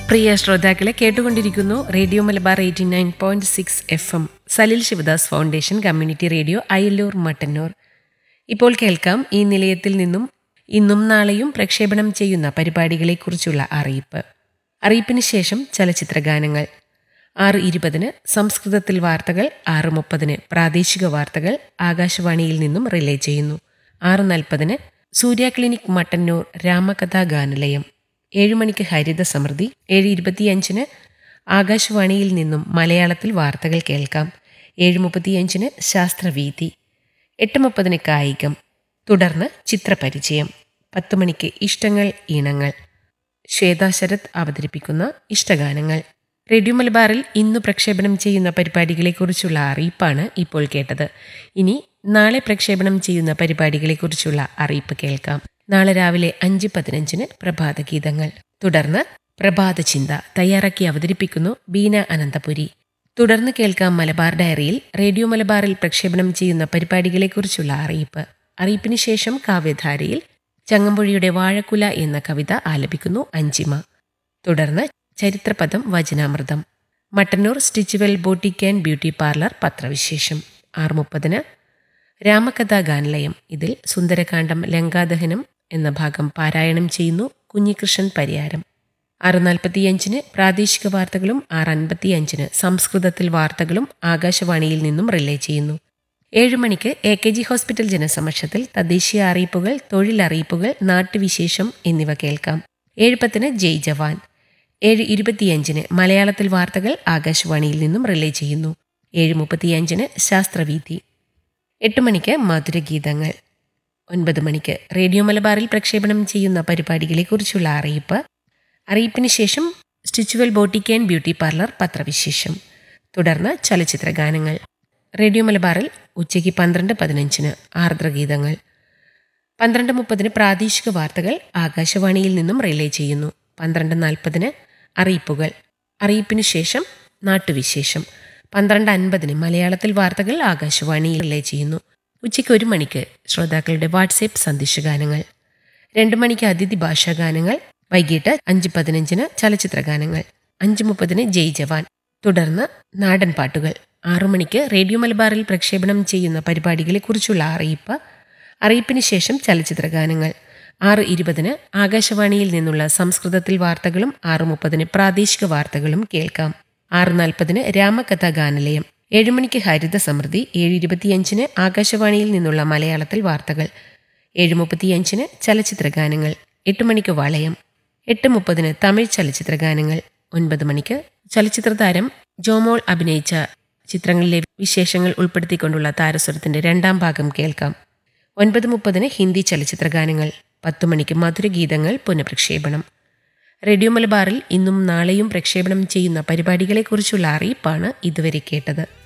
പ്രിയ ശ്രോതാക്കളെ കേട്ടുകൊണ്ടിരിക്കുന്നു radio Malabar eighty nine point six F M Salil Sivadas foundation community radio Ayallur Mattannur ഇപ്പോൾ കേൾക്കാം ഈ നിലയത്തിൽ നിന്നും ഇന്നും നാളെയും പ്രക്ഷേപണം ചെയ്യുന്ന പരിപാടികളെക്കുറിച്ചുള്ള അറിയിപ്പ് അറിയിപ്പിന് ശേഷം ചലച്ചിത്ര ഗാനങ്ങൾ ആറ് ഇരുപതിന് സംസ്കൃതത്തിൽ വാർത്തകൾ ആറ് മുപ്പതിന് പ്രാദേശിക വാർത്തകൾ ആകാശവാണിയിൽ നിന്നും റിലേ ചെയ്യുന്നു ആറ് നാൽപ്പതിന് സൂര്യ ക്ലിനിക് മട്ടന്നൂർ രാമകഥാ ഗാനലയം ഏഴ് മണിക്ക് ഹരിത സമൃദ്ധി ഏഴ് ഇരുപത്തിയഞ്ചിന് ആകാശവാണിയിൽ നിന്നും മലയാളത്തിൽ വാർത്തകൾ കേൾക്കാം ഏഴ് മുപ്പത്തിയഞ്ചിന് ശാസ്ത്രവീതി എട്ട് മുപ്പതിന് കായികം തുടർന്ന് ചിത്രപരിചയം പത്ത് മണിക്ക് ഇഷ്ടങ്ങൾ ഈണങ്ങൾ ശ്വേതാ ശരത് അവതരിപ്പിക്കുന്ന ഇഷ്ടഗാനങ്ങൾ റേഡിയോ മലബാറിൽ ഇന്ന് പ്രക്ഷേപണം ചെയ്യുന്ന പരിപാടികളെക്കുറിച്ചുള്ള അറിയിപ്പാണ് ഇപ്പോൾ കേട്ടത് ഇനി നാളെ പ്രക്ഷേപണം ചെയ്യുന്ന പരിപാടികളെക്കുറിച്ചുള്ള അറിയിപ്പ് കേൾക്കാം നാളെ രാവിലെ അഞ്ച് പതിനഞ്ചിന് പ്രഭാത ഗീതങ്ങൾ തുടർന്ന് പ്രഭാത ചിന്ത തയ്യാറാക്കി അവതരിപ്പിക്കുന്നു ബീന അനന്തപുരി തുടർന്ന് കേൾക്കാം മലബാർ ഡയറിയിൽ റേഡിയോ മലബാറിൽ പ്രക്ഷേപണം ചെയ്യുന്ന പരിപാടികളെക്കുറിച്ചുള്ള അറിയിപ്പ് അറിയിപ്പിന് ശേഷം കാവ്യധാരയിൽ ചങ്ങമ്പുഴിയുടെ വാഴക്കുല എന്ന കവിത ആലപിക്കുന്നു അഞ്ചിമ തുടർന്ന് ചരിത്രപദം വചനാമൃതം Mattannur Stitchual boutique and beauty parlour പത്രവിശേഷം ആറ് മുപ്പതിന് രാമകഥാ ഗാനലയം ഇതിൽ സുന്ദരകാന്ഡം ലങ്കാദഹനം എന്ന ഭാഗം പാരായണം ചെയ്യുന്നു കുഞ്ഞികൃഷ്ണൻ പരിയാരം ആറ് നാൽപ്പത്തിയഞ്ചിന് പ്രാദേശിക വാർത്തകളും ആറ് അൻപത്തിയഞ്ചിന് സംസ്കൃതത്തിൽ വാർത്തകളും ആകാശവാണിയിൽ നിന്നും റിലേ ചെയ്യുന്നു ഏഴ് മണിക്ക് എ കെ ജി ഹോസ്പിറ്റൽ ജനസമക്ഷത്തിൽ തദ്ദേശീയ അറിയിപ്പുകൾ തൊഴിലറിയിപ്പുകൾ നാട്ടുവിശേഷം എന്നിവ കേൾക്കാം ഏഴ് പത്തിന് ജയ് ജവാൻ ഏഴ് ഇരുപത്തിയഞ്ചിന് മലയാളത്തിൽ വാർത്തകൾ ആകാശവാണിയിൽ നിന്നും റിലേ ചെയ്യുന്നു ഏഴ് മുപ്പത്തിയഞ്ചിന് ശാസ്ത്രവീതി എട്ട് മണിക്ക് മധുരഗീതങ്ങൾ ഒൻപത് മണിക്ക് റേഡിയോ മലബാറിൽ പ്രക്ഷേപണം ചെയ്യുന്ന പരിപാടികളെക്കുറിച്ചുള്ള അറിയിപ്പ് അറിയിപ്പിന് ശേഷം Stitchual boutique and beauty parlour പത്രവിശേഷം തുടർന്ന് ചലച്ചിത്ര ഗാനങ്ങൾ റേഡിയോ മലബാറിൽ ഉച്ചയ്ക്ക് പന്ത്രണ്ട് പതിനഞ്ചിന് ആർദ്രഗീതങ്ങൾ പന്ത്രണ്ട് മുപ്പതിന് പ്രാദേശിക വാർത്തകൾ ആകാശവാണിയിൽ നിന്നും റിലേ ചെയ്യുന്നു പന്ത്രണ്ട് നാൽപ്പതിന് അറിയിപ്പുകൾ അറിയിപ്പിന് ശേഷം നാട്ടുവിശേഷം പന്ത്രണ്ട് അൻപതിന് മലയാളത്തിൽ വാർത്തകൾ ആകാശവാണിയിൽ റിലേ ചെയ്യുന്നു ഉച്ചയ്ക്ക് ഒരു മണിക്ക് ശ്രോതാക്കളുടെ വാട്സേപ്പ് സന്ദേശഗാനങ്ങൾ രണ്ട് മണിക്ക് അതിഥി ഭാഷാഗാനങ്ങൾ വൈകിട്ട് അഞ്ച് പതിനഞ്ചിന് ചലച്ചിത്ര ഗാനങ്ങൾ അഞ്ച് മുപ്പതിന് ജയ് ജവാൻ തുടർന്ന് നാടൻ പാട്ടുകൾ ആറു മണിക്ക് റേഡിയോ മലബാറിൽ പ്രക്ഷേപണം ചെയ്യുന്ന പരിപാടികളെക്കുറിച്ചുള്ള അറിയിപ്പ് അറിയിപ്പിന് ശേഷം ചലച്ചിത്ര ഗാനങ്ങൾ ആറ് ഇരുപതിന് ആകാശവാണിയിൽ നിന്നുള്ള സംസ്കൃതത്തിൽ വാർത്തകളും ആറ് മുപ്പതിന് പ്രാദേശിക വാർത്തകളും കേൾക്കാം ആറ് നാൽപ്പതിന് രാമകഥാ ഗാനലയം ഏഴ് മണിക്ക് ഹരിത സമൃദ്ധി ഏഴ് ഇരുപത്തിയഞ്ചിന് ആകാശവാണിയിൽ നിന്നുള്ള മലയാളത്തിൽ വാർത്തകൾ ഏഴ് മുപ്പത്തിയഞ്ചിന് ചലച്ചിത്ര ഗാനങ്ങൾ എട്ട് മണിക്ക് വളയം എട്ട് മുപ്പതിന് തമിഴ് ചലച്ചിത്ര ഗാനങ്ങൾ ഒൻപത് മണിക്ക് ചലച്ചിത്ര താരം ജോമോൾ അഭിനയിച്ച ചിത്രങ്ങളിലെ വിശേഷങ്ങൾ ഉൾപ്പെടുത്തിക്കൊണ്ടുള്ള താരസ്വരത്തിന്റെ രണ്ടാം ഭാഗം കേൾക്കാം ഒൻപത് മുപ്പതിന് ഹിന്ദി ചലച്ചിത്ര ഗാനങ്ങൾ പത്തു മണിക്ക് മധുരഗീതങ്ങൾ പുനഃപ്രക്ഷേപണം റേഡിയോ മലബാറിൽ ഇന്നും നാളെയും പ്രക്ഷേപണം ചെയ്യുന്ന പരിപാടികളെക്കുറിച്ചുള്ള അറിയിപ്പാണ് ഇതുവരെ കേട്ടത്